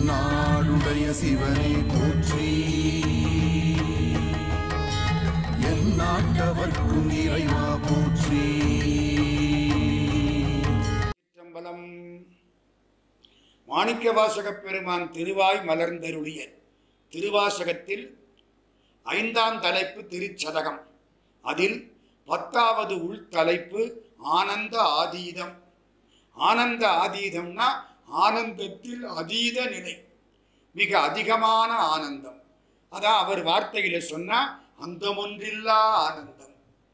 தென்னாடுடைய சிவனே போற்றி எந்நாட்டவர்க்கும் இறைவா போற்றி சிற்றம்பலம் மாணிக்கவாசகப் பெருமான் திருவாய் மலர்ந்தருளிய திருவாசகத்தில் ஐந்தாம் தலைப்பு திருச்சதகம் அதில் பத்தாவது உள் தலைப்பு ஆனந்த ஆதீதம் ஆனந்த ஆதீதம்னா ஆனந்தத்தில் அதீத நிலை மிக அதிகமான ஆனந்தம் அதான் அவர் வார்த்தையில சொன்னா அந்தமொன்றில்லா ஆனந்தம்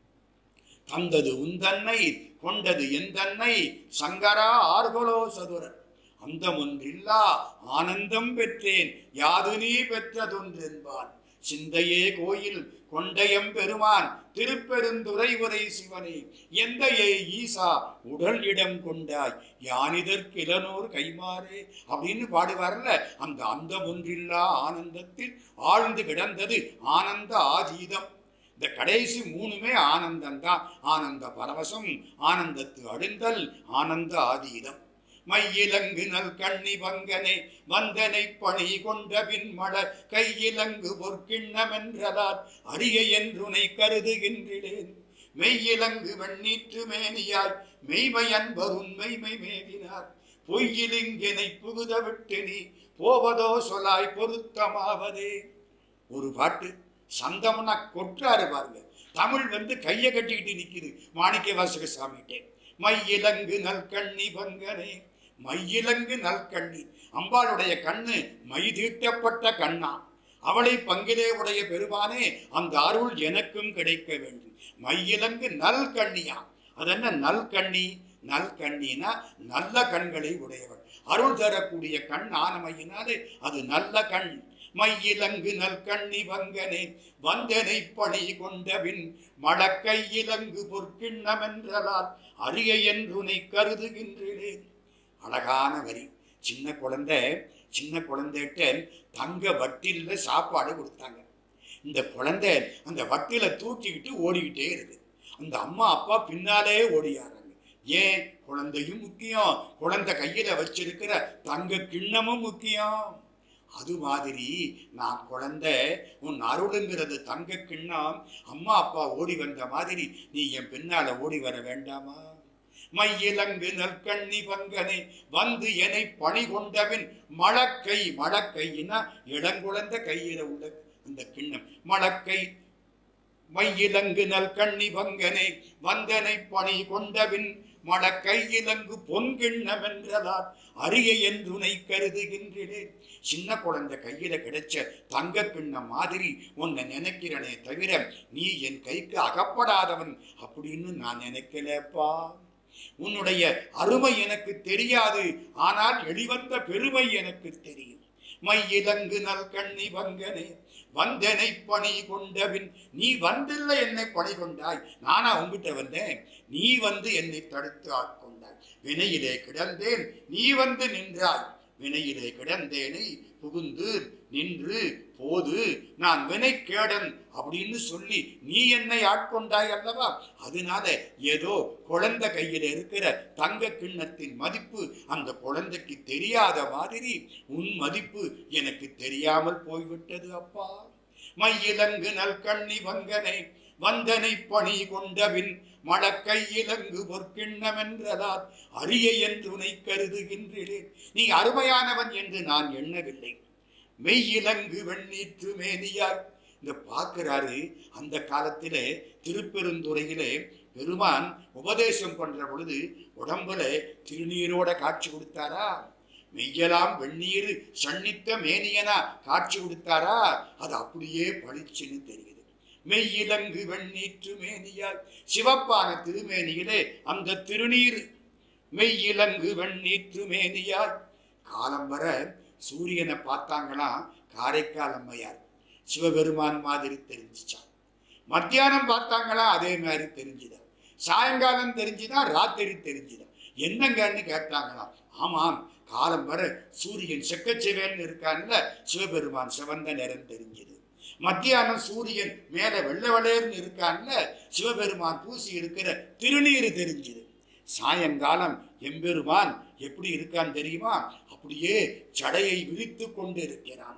தந்தது உந்தன்னை கொண்டது எந்தன்னை சங்கரா ஆர்கலோ சதுரன் அந்தமொன்றில்லா ஆனந்தம் பெற்றேன் யாது நீ பெற்றதொன்றென்பான் சிந்தையே கோயில் கொண்டயம் பெருமான் திருப்பெருந்துறை உரை சிவனே எந்தையே ஈசா உடல் இடம் கொண்டாய் யானிதற்கு இளனோர் கைமாறே அப்படின்னு பாடுவார்ல அந்த அந்த ஒன்றில்லா ஆனந்தத்தில் ஆழ்ந்து கிடந்தது ஆனந்த ஆதீதம் இந்த கடைசி மூணுமே ஆனந்தம்தான் ஆனந்த பரவசம் ஆனந்தத்து அழுந்தல் ஆனந்த ஆதீதம் மையிலங்கு நல் கண்ணி பங்கனை வந்தனை பணி கொண்ட பின்மட கையிலங்கு பொற்கிண்ணமென்றதால் அரிய என்றுனை கருதுகின்றேன் மெய்யிலங்கு வெண்ணீற்று மேனியாய் மெய்மையன்பர் உண்மைமை மேவினார் பொய்யிலிங்கனை புகுத விட்டு நீ போவதோ சொலாய் பொருத்தமாவதே ஒரு பாட்டு சந்தம்னா கொற்றாரு பாருங்க தமிழ் வந்து கையை கட்டிக்கிட்டு நிக்குது மாணிக்க வாசக சாமிகிட்டே மையிலங்கு நல்கண்ணி பங்கனே மையிலங்கு நல்கண்ணி அம்பாளுடைய கண்ணு மை தீட்டப்பட்ட கண்ணா அவளை பங்கிலே உடைய பெருமானே அந்த அருள் எனக்கும் கிடைக்க வேண்டும் மையிலங்கு நல் கண்ணியா அதென்ன நல் கண்ணி நல் கண்ணினா நல்ல கண்களை உடையவள் அருள் தரக்கூடிய கண் ஆனமையினாலே அது நல்ல கண் மையிலங்கு நல் கண்ணி பங்கனே வந்தனை பணி கொண்டபின் மடக்கையிலங்கு பொற்கிண்ணமென்றலால் அரிய என்றுனை கருதுகின்றேன் அழகான வரி சின்ன குழந்தை சின்ன குழந்தைகிட்ட தங்க வட்டில சாப்பாடு கொடுத்தாங்க இந்த குழந்தை அந்த வட்டில தூக்கிக்கிட்டு ஓடிக்கிட்டே இருக்கு அந்த அம்மா அப்பா பின்னாலே ஓடியாராங்க ஏன் குழந்தையும் முக்கியம் குழந்தை கையில வச்சிருக்கிற தங்க கிண்ணமும் முக்கியம் அது மாதிரி நான் குழந்தை உன் அருளுங்கிறது தங்க கிண்ணம் அம்மா அப்பா ஓடி வந்த மாதிரி நீ என் பின்னால ஓடி வர வேண்டாமா மையிலங்கு நற்கண்ணி பங்கனை வந்து என்னை பணி கொண்டபின் மழக்கை மழக்கையினா இளங்குழந்த கையில உள்ள அந்த கிண்ணம் மழக்கை மையிலங்கு நல்கண்ணி பங்கனை வந்தனை பணி கொண்டபின் மடக்கையிலங்கு பொன்கிண்ணம் என்றதால் அரிய என்றுனை கருதுகின்றேன் சின்ன குழந்தை கையில கிடைச்ச தங்க கிண்ணம் மாதிரி உன்னை நினைக்கிறனே தவிர நீ என் கைக்கு அகப்படாதவன் அப்படின்னு நான் நினைக்கலப்பா உன்னுடைய அருமை எனக்கு தெரியாது ஆனால் வெளிவந்த பெருமை எனக்கு தெரியும் மையிலங்கு நல் கண்ணி பங்கனே வந்தனை பணி கொண்டபின் நீ வந்தில்லை என்னை பணி கொண்டாய் நானா உங்ககிட்ட வந்தேன் நீ வந்து என்னை தடுத்து ஆட்கொண்டாய் வினையிலே கிடந்தேன் நீ வந்து நின்றாய் வினையிலே கிடந்தேனை புகுந்து நின்று போது நான் வினைக்கேடன் அப்படின்னு சொல்லி நீ என்னை ஆட்கொண்டாய் அல்லவா அதனால ஏதோ குழந்தை கையில் இருக்கிற தங்க கிண்ணத்தின் மதிப்பு அந்த குழந்தைக்கு தெரியாத மாதிரி உன் மதிப்பு எனக்கு தெரியாமல் போய்விட்டது அப்பா மையிலங்கு நல்கண்ணி வங்கனை வந்தனை பணி கொண்டபின் மடக்கையிலங்கு பொற்கிண்ணமென்றதால் அரிய என்று உனை கருதுகின்றேன் நீ அருமையானவன் என்று நான் எண்ணவில்லை மெய்யிலங்கு வெண்ணீற்று மேனியார் இந்த பார்க்கிறாரு அந்த காலத்திலே திருப்பெருந்துறையிலே பெருமான் உபதேசம் பண்ற பொழுது உடம்புல திருநீரோட காட்சி கொடுத்தாரா மெய்யலாம் வெந்நீர் சன்னித்த மேனியனா காட்சி கொடுத்தாரா அது அப்படியே பளிச்சுன்னு தெரியுது மெய்யிலங்கு வெண்ணீற்று மேனியால் சிவப்பான திருமேனியிலே அந்த திருநீர் மெய்யிலங்கு வெண்ணீற்று மேனியால் காலம் வர சூரியனை பார்த்தாங்களாம் காரைக்கால் அம்மையார் சிவபெருமான் மாதிரி தெரிஞ்சிச்சான் மத்தியானம் பார்த்தாங்களா அதே மாதிரி தெரிஞ்சுதான் சாயங்காலம் தெரிஞ்சுதான் ராத்திரி தெரிஞ்சுதான் என்னங்கன்னு கேட்டாங்களாம் ஆமாம் காலம் வர சூரியன் செக்கச்சிவேல்னு இருக்கான்ல சிவபெருமான் சிவந்த நிறம் தெரிஞ்சுது மத்தியானம் சூரியன் மேல வெள்ளை வெளையர்னு இருக்கான்ல சிவபெருமான் பூசி இருக்கிற திருநீர் தெரிஞ்சுது சாயங்காலம் எம்பெருமான் எப்படி இருக்கான் தெரியுமா அப்படியே சடையை விரித்து கொண்டு இருக்கிறான்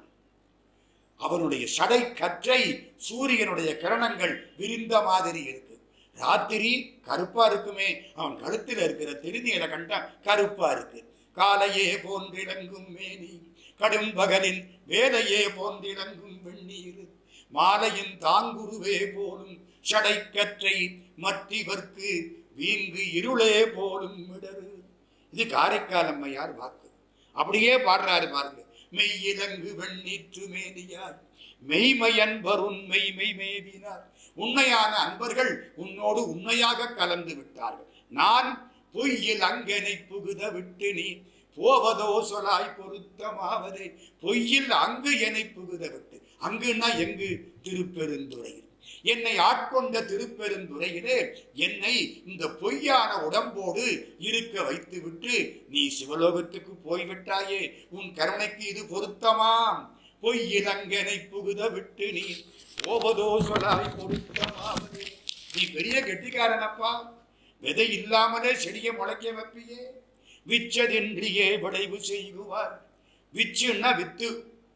அவனுடைய சடை கற்றை சூரியனுடைய கிரணங்கள் விரிந்த மாதிரி இருக்கு ராத்திரி கருப்பா இருக்குமே அவன் கழுத்தில் இருக்கிற திருநீல கண்டா கருப்பா இருக்கு காலையே போன்றிளங்கும் மேனி கடும் பகலின் வேலையே போன்றிளங்கும் வெந்நீர் மாலையின் தாங்குருவே போலும் சடைக்கற்றை மற்றிவர்க்கு வீங்கு இருளே போலும் இடரு இது காரைக்கால் அம்மையார் வாக்கு அப்படியே பாடுறாரு பாருங்க மெய்யிலங்கு வெண்ணீற்று மேனியார் மெய்மையன்பர் உண்மை மெய்மேவினார் உண்மையான அன்பர்கள் உன்னோடு உண்மையாக கலந்து விட்டார்கள் நான் பொய்யில் அங்கனை புகுத விட்டு நீ போவதோ சொலாய் பொருத்தமாவதே பொய்யில் அங்கு என்னை புகுத விட்டு அங்குன்னா எங்கு திருப்பெருந்துறையில் என்னை ஆட்கொண்ட திருப்பெருந்துறையிலே என்னை இந்த பொய்யான உடம்போடு இருக்க வைத்துவிட்டு நீ சிவலோகத்துக்கு போய்விட்டாயே உன் கருணைக்கு இது பொருத்தமாம் பொய்யில் அங்கனை புகுத விட்டு நீ போவதோ சொலாய் பொருத்தமாவது நீ பெரிய கெட்டிக்காரனப்பா விதை இல்லாமலே செடியை முளைக்க வைப்பியே விச்சதின்றியே விளைவு செய்குவார் விச்சுன்னா வித்து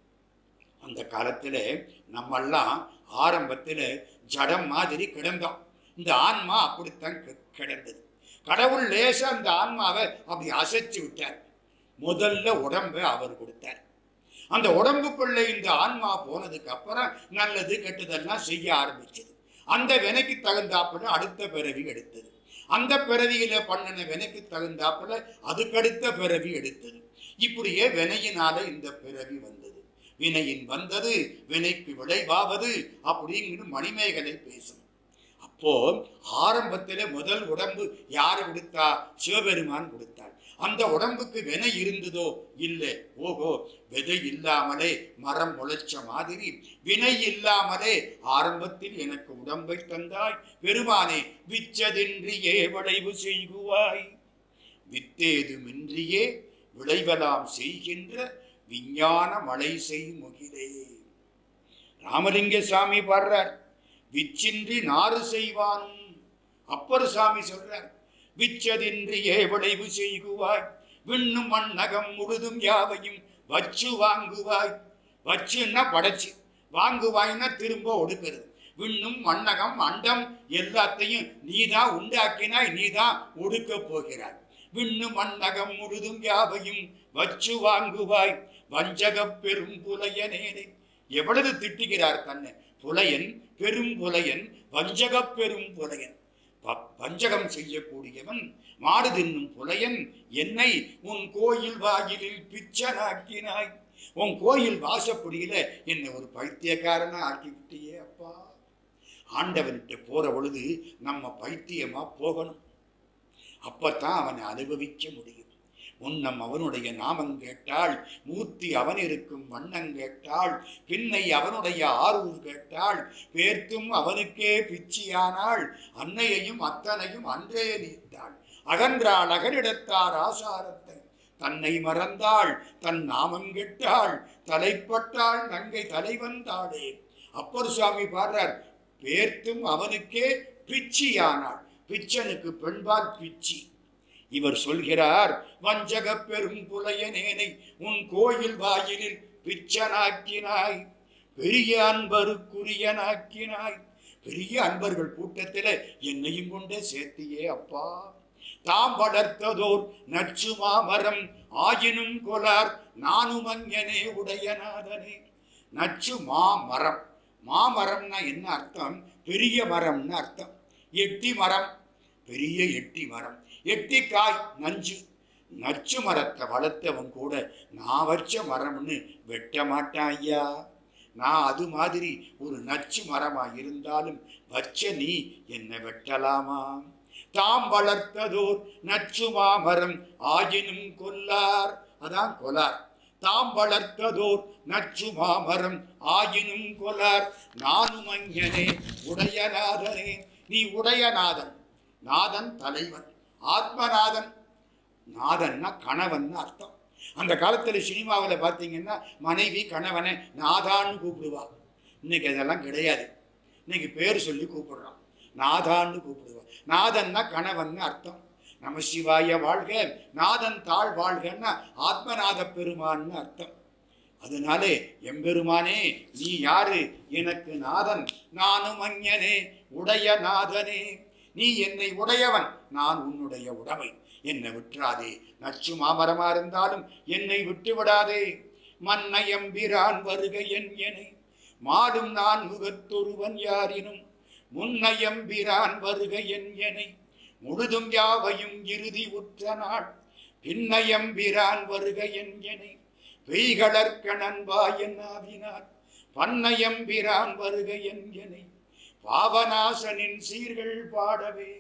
அந்த காலத்துல நம்மெல்லாம் ஆரம்பத்துல ஜடம் மாதிரி கிடந்தோம் இந்த ஆன்மா அப்படித்தான் கி- கிடந்தது கடவுள் லேசா அந்த ஆன்மாவை அப்படி அசைச்சு விட்டார் முதல்ல உடம்பை அவர் கொடுத்தார் அந்த உடம்புக்குள்ள இந்த ஆன்மா போனதுக்கு அப்புறம் நல்லது கெட்டதெல்லாம் செய்ய ஆரம்பிச்சது அந்த வினைக்கு தகுந்தாப்புல அடுத்த பிறவி எடுத்தது அந்த பிறவியில பண்ணின வினைக்கு தகுந்தாப்புல அதுக்கடுத்த பிறவி எடுத்தது இப்படியே வினையினால இந்த பிறவி வந்தது வினையின் வந்தது வினைக்கு விளைவாவது அப்படிங்கிற மணிமேகலை பேசும் அப்போ ஆரம்பத்திலே முதல் உடம்பு யார் கொடுத்தா சிவபெருமான் கொடுத்தார் அந்த உடம்புக்கு வினை இருந்ததோ இல்லை ஓஹோ விதை இல்லாமலே மரம் முளைச்ச மாதிரி வினை இல்லாமலே ஆரம்பத்தில் எனக்கு உடம்பை தந்தாய் பெருமானே விச்சதின்றியே விளைவு செய்குவாய் வித்தேதுமின்றியே விளைவலாம் செய்கின்ற விஞ்ஞான மழை செய் முகிலே ராமலிங்க சாமி பாடுறார் விச்சின்றி நாறு செய்வானும் அப்பர் சாமி சொல்றார் விச்சதின்றியே விளைவு செய்குவாய் விண்ணும் மண்ணகம் முழுதும் யாவையும் வச்சு வாங்குவாய் வச்சுன்னா படைச்சு வாங்குவாய்னா திரும்ப ஒடுக்கிறது விண்ணும் மண்ணகம் அண்டம் எல்லாத்தையும் நீதான் உண்டாக்கினாய் நீதான் ஒடுக்க போகிறாய் விண்ணு மண்ணகம் முழுதும் யாவையும் வச்சு வாங்குவாய் வஞ்சகப் பெரும் புலையனேனே எவ்வளவு திட்டுகிறார் தன்னை புலையன் பெரும் புலையன் வஞ்சகப் பெரும் புலையன் வ- வஞ்சகம் செய்யக்கூடியவன் மாடு தின்னும் புலையன் என்னை உன் கோயில் வாயிலில் பிச்சனாக்கினாய் உன் கோயில் வாசப்படியில என்னை ஒரு பைத்தியக்காரனா ஆக்கி விட்டியே அப்பா ஆண்டவன்கிட்ட போற பொழுது நம்ம பைத்தியமா போகணும் அப்பத்தான் அவனை அனுபவிக்க முடியும் உன்னம் அவனுடைய நாமம் கேட்டாள் மூர்த்தி அவன் இருக்கும் வண்ணம் கேட்டாள் பின்னை அவனுடைய ஆரூர் கேட்டாள் பேர்த்தும் அவனுக்கே பிச்சியானாள் அன்னையையும் அத்தனையும் அன்றே நீத்தாள் அகன்றாள் அகனிடத்தார் ஆசாரத்தை தன்னை மறந்தாள் தன் நாமம் கெட்டாள் தலைப்பட்டாள் நங்கை தலைவந்தாளே அப்பர் சுவாமி பாடுறார் பேர்த்தும் அவனுக்கே பிச்சியானாள் பிச்சனுக்கு பெண்பால் பிச்சி இவர் சொல்கிறார் வஞ்சக பெரும் புலையனேனை உன் கோயில் வாயிலில் பிச்சனாக்கினாய் பெரிய அன்பருக்குரியனாக்கினாய் பெரிய அன்பர்கள் கூட்டத்திலே என்னையும் கொண்டே சேர்த்தியே அப்பா தாம் வளர்த்ததோர் நச்சு மாமரம் ஆயினும் கொலார் நானும் அங்கனே உடையநாதனே நச்சு மாமரம் மாமரம்னா என்ன அர்த்தம் பெரிய மரம்னு அர்த்தம் எட்டி மரம் பெரிய எட்டி மரம் எட்டி காய் நஞ்சு நச்சு மரத்தை வளர்த்தவன் கூட நான் வச்ச மரம்னு வெட்ட மாட்டான் ஐயா நான் அது மாதிரி ஒரு நச்சு மரமா இருந்தாலும் வச்ச நீ என்னை வெட்டலாமா தாம் வளர்த்ததோர் நச்சு மாமரம் ஆயினும் கொல்லார் அதான் கொலார் தாம் வளர்த்ததோர் நச்சு மாமரம் ஆயினும் கொலார் நானும் அங்கனே உடையநாதனே நீ உடையநாதன் நாதன் தலைவன் ஆத்மநாதன் நாதன்னா கணவன் அர்த்தம் அந்த காலத்தில் சினிமாவில் பார்த்தீங்கன்னா மனைவி கணவனை நாதான்னு கூப்பிடுவா இன்னைக்கு அதெல்லாம் கிடையாது இன்னைக்கு பேர் சொல்லி கூப்பிடுறான் நாதான்னு கூப்பிடுவா நாதன்னா கணவன் அர்த்தம் நம சிவாய வாழ்க நாதன் தாழ் வாழ்கன்னா ஆத்மநாத பெருமான்னு அர்த்தம் அதனாலே எம்பெருமானே நீ யாரு எனக்கு நாதன் நானும் அஞ்ஞனே உடைய நாதனே நீ என்னை உடையவன் நான் உன்னுடைய உடமை என்னை விட்டுறாதே நச்சு மாமரமா இருந்தாலும் என்னை விட்டு விடாதே மன்னையம்பிரான் வருக என் எனை மாடும் நான் முகத்தொருவன் யாரினும் முன்னையம்பிரான் வருக என் எனை முழுதும் யாவையும் இறுதி உற்ற நாள் பின்னையம்பிரான் வருக என் எனை பெய்களற்கணன்பா என் ஆவினார் பன்னையம்பிரான் வருக என் எனை பாவநாசனின் சீர்கள் பாடவே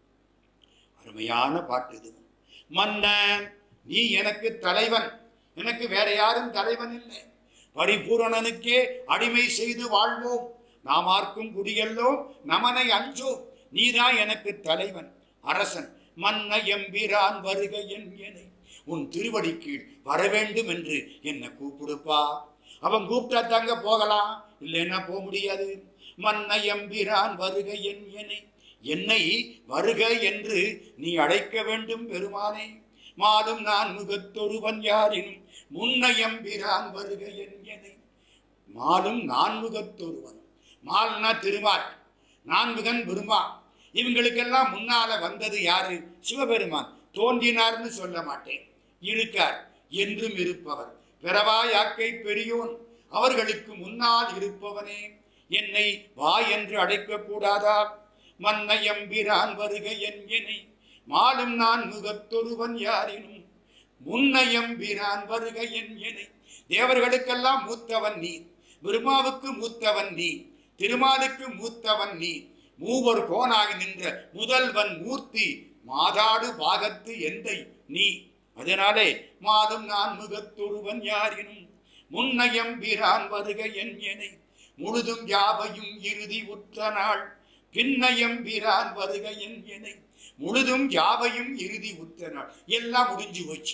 அருமையான பாட்டு இது மன்னன் நீ எனக்கு தலைவன் எனக்கு வேற யாரும் தலைவன் இல்லை பரிபூரணனுக்கே அடிமை செய்து வாழ்வோம் நாமார்க்கும் குடியெல்லோம் நமனை அஞ்சோம் நீதான் எனக்கு தலைவன் அரசன் மன்ன எம்பிரான் வருக என் எனை உன் திருவடி கீழ் வர வேண்டும் என்று என்னை கூப்பிடுப்பா அவன் கூப்பிட்டா தாங்க போகலாம் இல்லைன்னா போக முடியாது மன்ன எம்பிரான் வருக என் எனை என்னை வருக என்று நீ அழைக்க வேண்டும் பெருமானே மாலும் நான் முகத்தொருவன் யாரினும் முன்னையம்பிரான் வருக என் எனை மாலும் நான்முகத்தொருவன் மால்னா திருமால் நான்முகன் பெருமான் இவங்களுக்கெல்லாம் முன்னால வந்தது யாரு சிவபெருமான் தோன்றினார்னு சொல்ல மாட்டேன் இருக்கார் என்றும் இருப்பவர் பிறவா யாக்கை பெரியோன் அவர்களுக்கு முன்னால் இருப்பவனே என்னை வா என்று அழைக்க கூடாதா மன்னையம்பிரான் வருக என் எனை மாலும் நான் முகத்தொருவன் யாரினும் முன்னையம்பிரான் வருக என் எனை தேவர்களுக்கெல்லாம் மூத்தவன் நீ பிரம்மாவுக்கு மூத்தவன் நீ திருமாலுக்கு மூத்தவன் நீ மூவர் கோனாகி நின்ற முதல்வன் மூர்த்தி மாதாடு பாகத்து எந்தை நீ அதனாலே மாதம் நான் முகத்தொருவன் யாரினும் முன்னையம்பிரான் வருக என் எனை முழுதும் யாவையும் இறுதி உற்ற நாள் பின்னையம்பிரான் வருக என் எனை முழுதும் யாவையும் இறுதி உற்ற நாள் எல்லாம் முடிஞ்சு போச்சு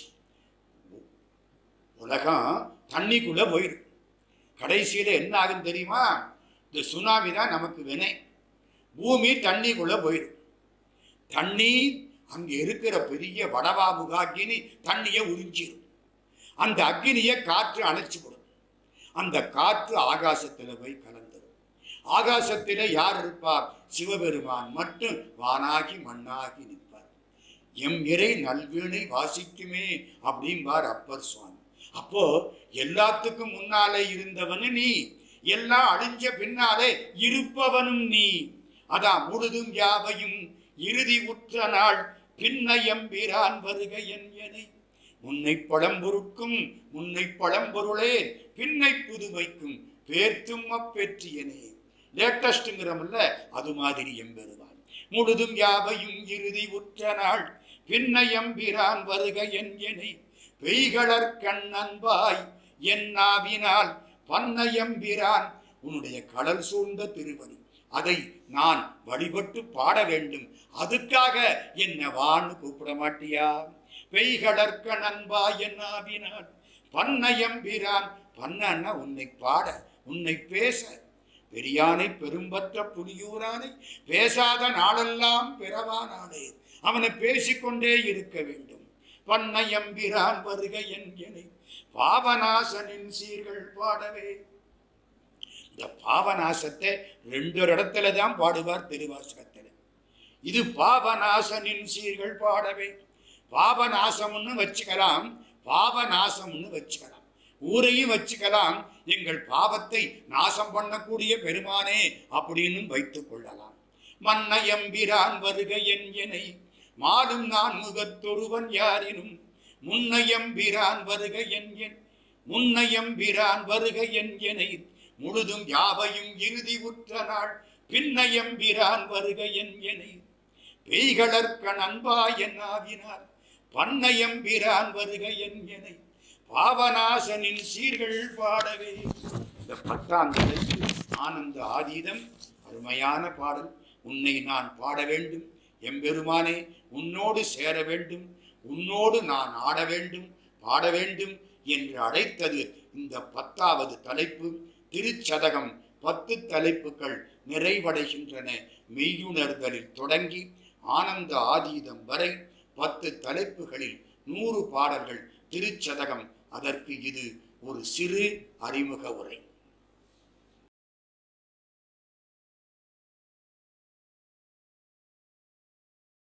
உலகம் தண்ணிக்குள்ள போயிடும் கடைசியில என்ன ஆகும் தெரியுமா இந்த சுனாமி தான் நமக்கு வினை பூமி தண்ணிக்குள்ள போயிடும் தண்ணி அங்க இருக்கிற பெரிய வடவாமுக அக்கினி தண்ணியை உறிஞ்சிடும் அந்த அக்கினியை காற்று அணைச்சிவிடும் அந்த காற்று ஆகாசத்துல போய் கலந்துடும் ஆகாசத்தில யார் இருப்பார் சிவபெருமான் மட்டும் வானாகி மண்ணாகி நிற்பார் எம் இறை நல்வீணை வாசிக்குமே அப்படிம்பார் அப்பர் சுவாமி அப்போ எல்லாத்துக்கும் முன்னாலே இருந்தவனு நீ எல்லாம் அழிஞ்ச பின்னாலே இருப்பவனும் நீ அதான் முழுதும் யாவையும் இறுதி உற்ற நாள் பின்னையம்பிரான் வருக என் எனை முன்னை பழம்பொருட்கும் முன்னை பழம்பொருளே பின்னை புதுமைக்கும் பேர்த்தும் அப்பெற்றியனே லேட்டஸ்ட்ங்கிறமில்ல அது மாதிரி எம்பெருவான் முழுதும் யாவையும் இறுதி உற்ற நாள் பின்னையம்பிரான் வருக என் எனை பெய்களற் கண்ணன்பாய் என் நாவினால் பன்னயம்பிரான் உன்னுடைய கடல் சூழ்ந்த திருவடி அதை நான் வழிபட்டு பாட வேண்டும் அதுக்காக என்ன வான்னு கூப்பிட மாட்டியா பெய்களற்க நண்பா என் ஆவினான் பன்னயம்பிரான் பன்னன்னா உன்னை பாட உன்னை பேச பெரியானை பெரும்பற்ற புலியூரானை பேசாத நாளெல்லாம் பிறவானானே அவனை பேசிக்கொண்டே இருக்க வேண்டும் பன்னயம்பிரான் வருக என் எனை பாவநாசனின் சீர்கள் பாடவே இந்த பாவநாசத்தை ரெண்டு ஒரு இடத்துல தான் பாடுவார் திருவாசகத்தில் இது பாவநாசனின் சீர்கள் பாடவே பாவநாசம்னு வச்சுக்கலாம் பாவநாசம்னு வச்சுக்கலாம் ஊரையும் வச்சுக்கலாம் எங்கள் பாவத்தை நாசம் பண்ணக்கூடிய பெருமானே அப்படின்னு வைத்துக் கொள்ளலாம் மன்னையம்பிரான் வருக என் எனை மாடும் நான் முகத்தொருவன் யாரினும் முன்னையம்பிரான் வருக என் என் முன்னையம்பிரான் வருக என் எனை முழுதும் யாவையும் இறுதி உற்ற நாள் பின்னையம்பிரான் வருக என் எனை பெய்களற்க நண்பா என் ஆவினார் பன்னயம்பிரான் வருக என் எனை பாவநாசனின் சீர்கள் பாடவே இந்த பத்தாம் தலைப்பு ஆனந்த ஆதீதம் அருமையான பாடல் உன்னை நான் பாட வேண்டும் எம்பெருமானே உன்னோடு சேர வேண்டும் உன்னோடு நான் ஆட வேண்டும் பாட வேண்டும் என்று அழைத்தது இந்த பத்தாவது தலைப்பு திருச்சதகம் பத்து தலைப்புகள் நிறைவடைகின்றன மெய்யுணர்தலில் தொடங்கி ஆனந்த ஆதீதம் வரை பத்து தலைப்புகளில் நூறு பாடல்கள் திருச்சதகம் அதற்கு இது ஒரு சிறு அறிமுக உரை